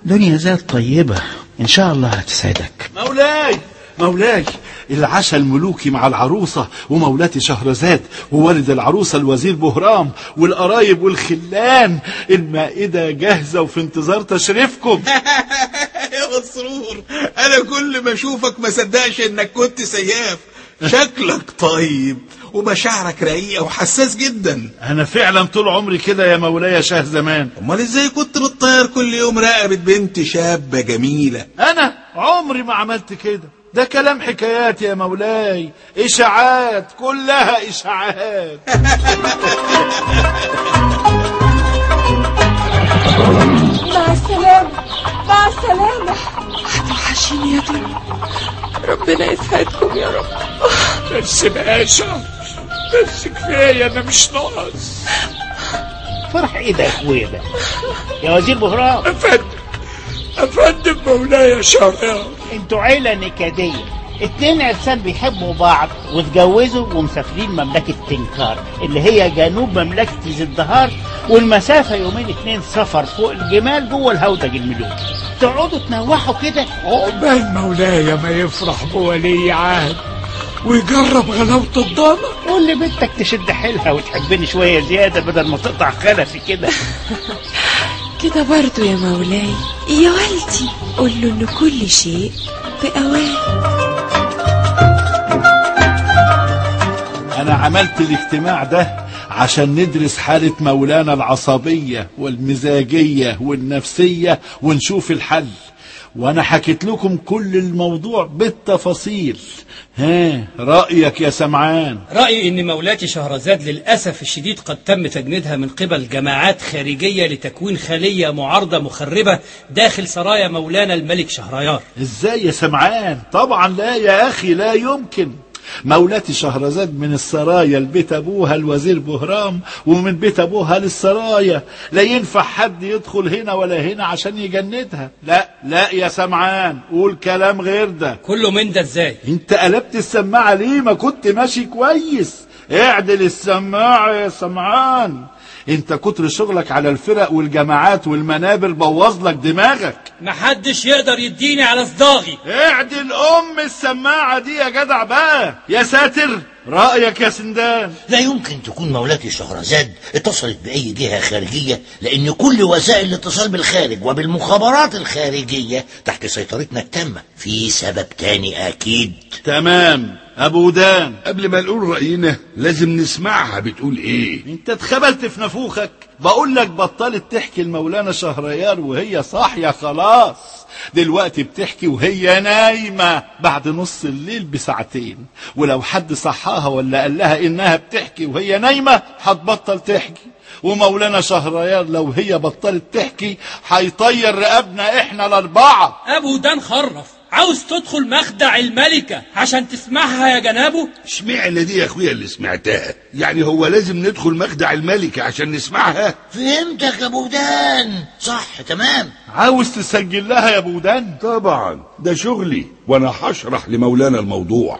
دنيا ذات طيبة إن شاء الله هتسعدك مولاي مولاي العشاء الملوكي مع العروسة ومولاتي شهرزاد ووالد العروسة الوزير بهرام والقرايب والخلان المائدة جاهزة وفي انتظار تشريفكم يا مسرور انا كل ما اشوفك ما صدقش انك كنت سياف شكلك طيب ومشاعرك رقيقه وحساس جدا أنا فعلا طول عمري كده يا مولاي شاه زمان امال ازاي كنت بتطير كل يوم رقبه بنت شابه جميله أنا عمري ما عملت كده ده كلام حكايات يا مولاي إشاعات كلها إشاعات مع السلامة مع السلامة هتوحشيني يا دنيا ربنا يسعدكم يا رب بس باشا بس كفايه انا مش ناقص فرح إيه ده يا أخويا ده يا وزير بهرام افندم افندم مولاي شهريار انتوا عيلة نكدية اتنين عرسان بيحبوا بعض واتجوزوا ومسافرين مملكة تنكار اللي هي جنوب مملكة الزدهار والمسافة يومين اتنين سفر فوق الجمال جوه الهودج الملوكي تقعدوا تنوحوا كده عقبال مولاي ما يفرح بولي عهد ويجرب غلاوة الضنا قول لي بنتك تشد حيلها وتحبني شوية زيادة بدل ما تقطع خلفي كده كده برضو يا مولاي يا والدي قول له ان كل شيء بأوان أنا عملت الاجتماع ده عشان ندرس حالة مولانا العصبية والمزاجية والنفسية ونشوف الحل وأنا حكيت لكم كل الموضوع بالتفاصيل ها رأيك يا سمعان رأيي أن مولاتي شهرزاد للأسف الشديد قد تم تجنيدها من قبل جماعات خارجية لتكوين خلية معارضة مخربة داخل سرايا مولانا الملك شهريار ازاي يا سمعان طبعا لا يا اخي لا يمكن مولاتي شهرزاد من السرايا لبيت ابوها الوزير بهرام ومن بيت ابوها للسرايا لا ينفع حد يدخل هنا ولا هنا عشان يجندها لا لا يا سمعان قول كلام غير ده كله من ده ازاي انت قلبت السماعة ليه ما كنت ماشي كويس اعدل السماعة يا سمعان انت كتر شغلك على الفرق والجماعات والمنابر بوظ لك دماغك محدش يقدر يديني على صداغي اعدل ام السماعة دي يا جدع بقى يا ساتر رأيك يا سندان لا يمكن تكون مولاتي شهرزاد اتصلت بأي جهة خارجية لأن كل وسائل الاتصال بالخارج وبالمخابرات الخارجية تحت سيطرتنا التامة في سبب تاني أكيد تمام ابو دان قبل ما نقول رأينا لازم نسمعها بتقول ايه انت اتخبلت في نافوخك بقول لك بطلت تحكي المولانا شهريار وهي صاحية خلاص دلوقتي بتحكي وهي نايمة بعد نص الليل بساعتين ولو حد صحاها ولا قال لها انها بتحكي وهي نايمة هتبطل تحكي ومولانا شهريار لو هي بطلت تحكي هيطير رقبنا احنا الاربعة أبو دان خرف عاوز تدخل مخدع الملكة عشان تسمعها يا جنابه اشمعنى دي يا اخويا اللي سمعتها يعني هو لازم ندخل مخدع الملكة عشان نسمعها فهمتك يا أبو دان صح تمام عاوز تسجل لها يا ابو دان طبعا ده شغلي وانا هشرح لمولانا الموضوع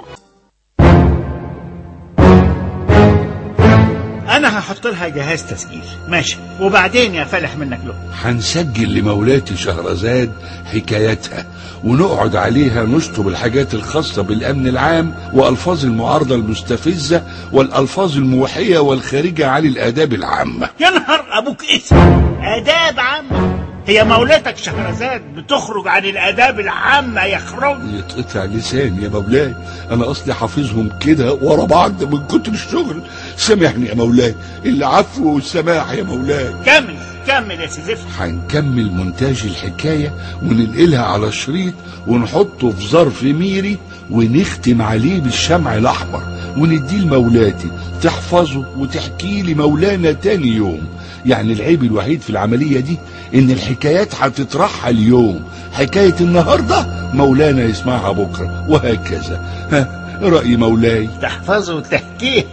انا هحط لها جهاز تسجيل ماشي وبعدين يا فالح منك له هنسجل لمولاتي شهرزاد حكاياتها ونقعد عليها نشطب الحاجات الخاصة بالأمن العام وألفاظ المعارضة المستفزة والألفاظ الموحية والخارجة عن الآداب العامة يا نهار ابوك اسم اداب عامة هي مولاتك شهرزاد بتخرج عن الاداب العامة يا خرج يتقطع لساني يا مولاي أنا أصلي حافظهم كده ورا بعض من كتر الشغل سامحني يا مولاي العفو والسماح يا مولاي كمل كمل يا سيدي هنكمل مونتاج الحكاية وننقلها على شريط ونحطه في ظرف ميري ونختم عليه بالشمع الأحمر ونديه لمولاتي تحفظه وتحكي لي مولانا تاني يوم يعني العيب الوحيد في العملية دي إن الحكايات هتطرحها اليوم حكاية النهاردة مولانا يسمعها بكرة وهكذا ها رأي مولاي تحفظه وتحكيه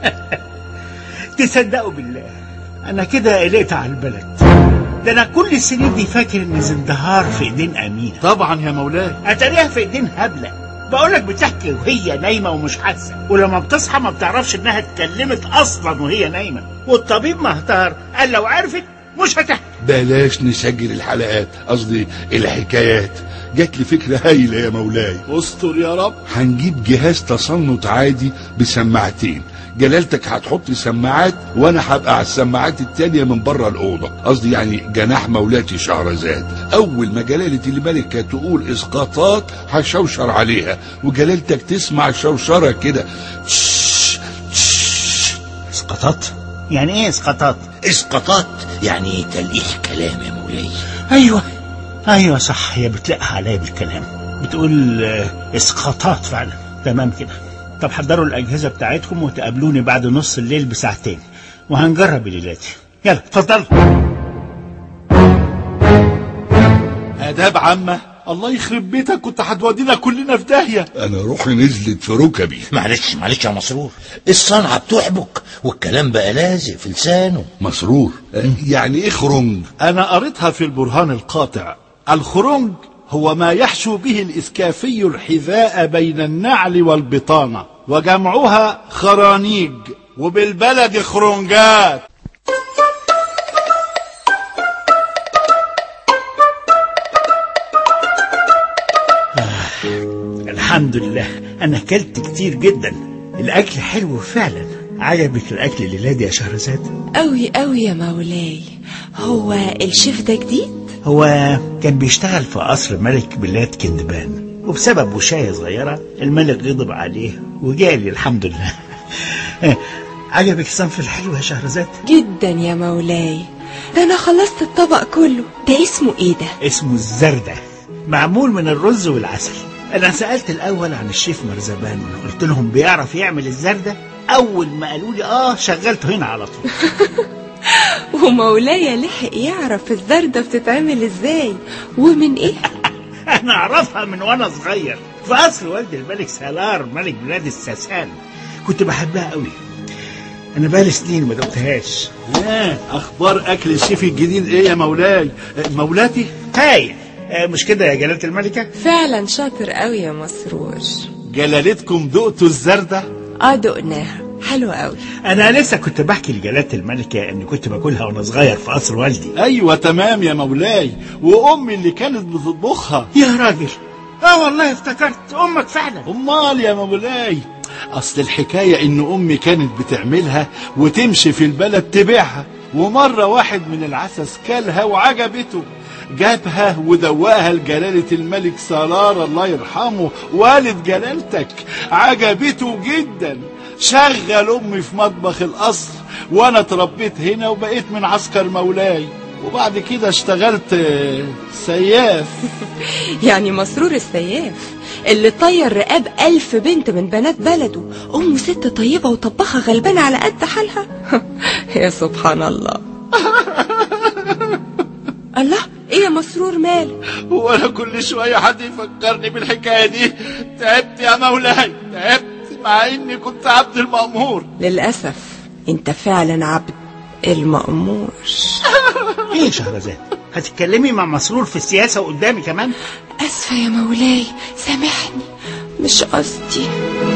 تصدقوا بالله انا كده قلقت على البلد ده انا كل السنين دي فاكر ان زندهار في ايدين امينه طبعا يا مولاي اتاريها في ايدين هبله بقولك بتحكي وهي نايمه ومش حاسه ولما بتصحى ما بتعرفش انها اتكلمت اصلا وهي نايمه والطبيب مهتار قال لو عرفت مش هتحكي بلاش نسجل الحلقات قصدي الحكايات جات لي فكرة هايلة يا مولاي استر يا رب هنجيب جهاز تصنت عادي بسماعتين جلالتك هتحط سماعات وانا هبقى على السماعات التانية من بره الأوضة قصدي يعني جناح مولاتي شهرزاد أول ما جلالة الملكة تقول إسقاطات هشوشر عليها وجلالتك تسمع شوشرة كده تش- تش. اسقاطات يعني ايه اسقاطات اسقاطات يعني تلقيح كلام يا مولاي ايوه ايوه صح هي بتلقح عليا بالكلام بتقول آه، اسقاطات فعلا تمام كده طب حضروا الاجهزه بتاعتكم وتقابلوني بعد نص الليل بساعتين وهنجرب الليلاتي يلا اتفضلوا آداب عامة الله يخرب بيتك كنت هتودينا كلنا في داهية أنا روحي نزلت في ركبي معلش معلش يا مسرور الصنعة بتحبك والكلام بقى لازق في لسانه مسرور يعني إيه خرنج أنا قريتها في البرهان القاطع الخرنج هو ما يحشو به الإسكافي الحذاء بين النعل والبطانة وجمعها خرانيج وبالبلد خرنجات الحمد لله انا اكلت كتير جدا الاكل حلو فعلا عجبك الاكل الليلادي يا شهرزاد قوي قوي يا مولاي هو الشيف ده جديد هو كان بيشتغل في قصر ملك بلاد كندبان وبسبب وشاية صغيرة الملك غضب عليه وجالي الحمد لله عجبك الصنف الحلو يا شهرزاد جدا يا مولاي ده انا خلصت الطبق كله ده اسمه ايه ده اسمه الزردة معمول من الرز والعسل انا سألت الاول عن الشيف مرزبان قلت لهم بيعرف يعمل الزردة اول ما قالوا لي اه شغلته هنا على طول ومولاي لحق يعرف الزردة بتتعمل ازاي ومن ايه انا اعرفها من وانا صغير في قصر والد الملك سالار ملك بلاد الساسان كنت بحبها قوي انا بقالي سنين ما دقتهاش ايه اخبار اكل الشيف الجديد ايه يا مولاي آه، مولاتي هاي آه، مش كده يا جلالة الملكة فعلا شاطر قوي يا مسرور جلالتكم دقتوا الزردة اه دقناها حلوة قوي انا لسه كنت بحكي لجلالة الملكة اني كنت باكلها وانا صغير في قصر والدي ايوه تمام يا مولاي وامي اللي كانت بتطبخها يا راجل اه والله افتكرت امك فعلا امال يا مولاي اصل الحكايه ان امي كانت بتعملها وتمشي في البلد تبيعها ومره واحد من العسس كلها وعجبته جابها ودوقها لجلالة الملك سرار الله يرحمه والد جلالتك عجبته جدا شغل امي في مطبخ القصر وانا اتربيت هنا وبقيت من عسكر مولاي وبعد كده اشتغلت آه، سياف يعني مسرور السياف اللي طير رقاب ألف بنت من بنات بلده أم ست طيبة وطبخها غلبانة على قد حالها يا سبحان الله الله ايه يا مسرور مالك وانا كل شويه حد يفكرني بالحكايه دي تعبت يا مولاي تعبت مع اني كنت عبد المأمور للأسف انت فعلا عبد المأمور ايه يا شهرزاد هتتكلمي مع مسرور في السياسة وقدامي كمان أسفة يا مولاي سامحني مش قصدي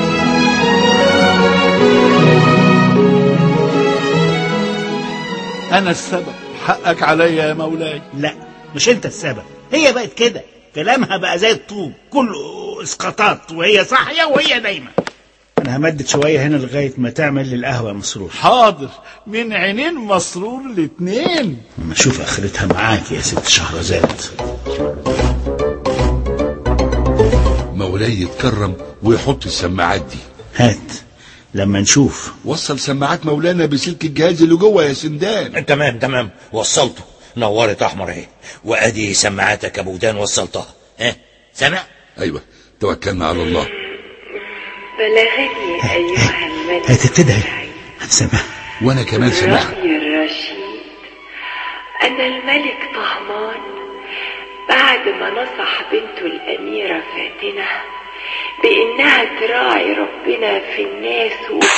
انا السبب حقك عليا يا مولاي لا مش انت السبب هي بقت كده كلامها بقى زي الطوب كله اسقاطات وهي صاحية وهي نايمة انا همدد شوية هنا لغاية ما تعمل للقهوة مسرور حاضر من عينين مسرور الاتنين اما اشوف اخرتها معاك يا ست شهرزاد مولاي يتكرم ويحط السماعات دي هات لما نشوف وصل سماعات مولانا بسلك الجهاز اللي جوه يا سندان تمام تمام وصلته نورت احمر اهي وادي سماعاتك يا ابو ودان وصلتها ها سامع ايوه توكلنا على الله بلغني أيها الملك هات ابتدى السعيد هتسمع وانا كمان سمعت الرأي الرشيد أن الملك طهمان بعد ما نصح بنته الأميرة فاتنة بإنها تراعي ربنا في الناس و...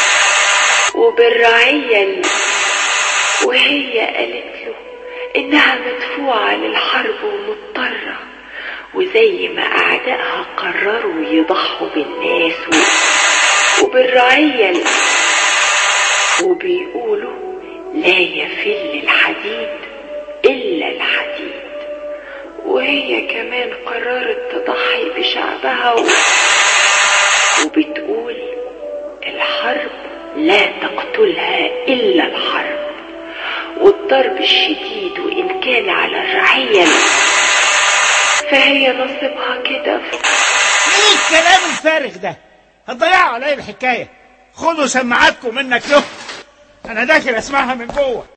وبالرعية ال... وهي قالت له إنها مدفوعة للحرب ومضطرة وزي ما أعدائها قرروا يضحوا بالناس و... وبالرعية ال... وبيقولوا لا يفل الحديد إلا الحديد وهي كمان قررت تضحي بشعبها و... وبتقول الحرب لا تقتلها إلا الحرب والضرب الشديد وإن كان على الرعية فهي نصيبها كده ايه الكلام الفارغ ده هتضيعوا عليا الحكايه خدوا سماعاتكم منك له انا داخل اسمعها من جوه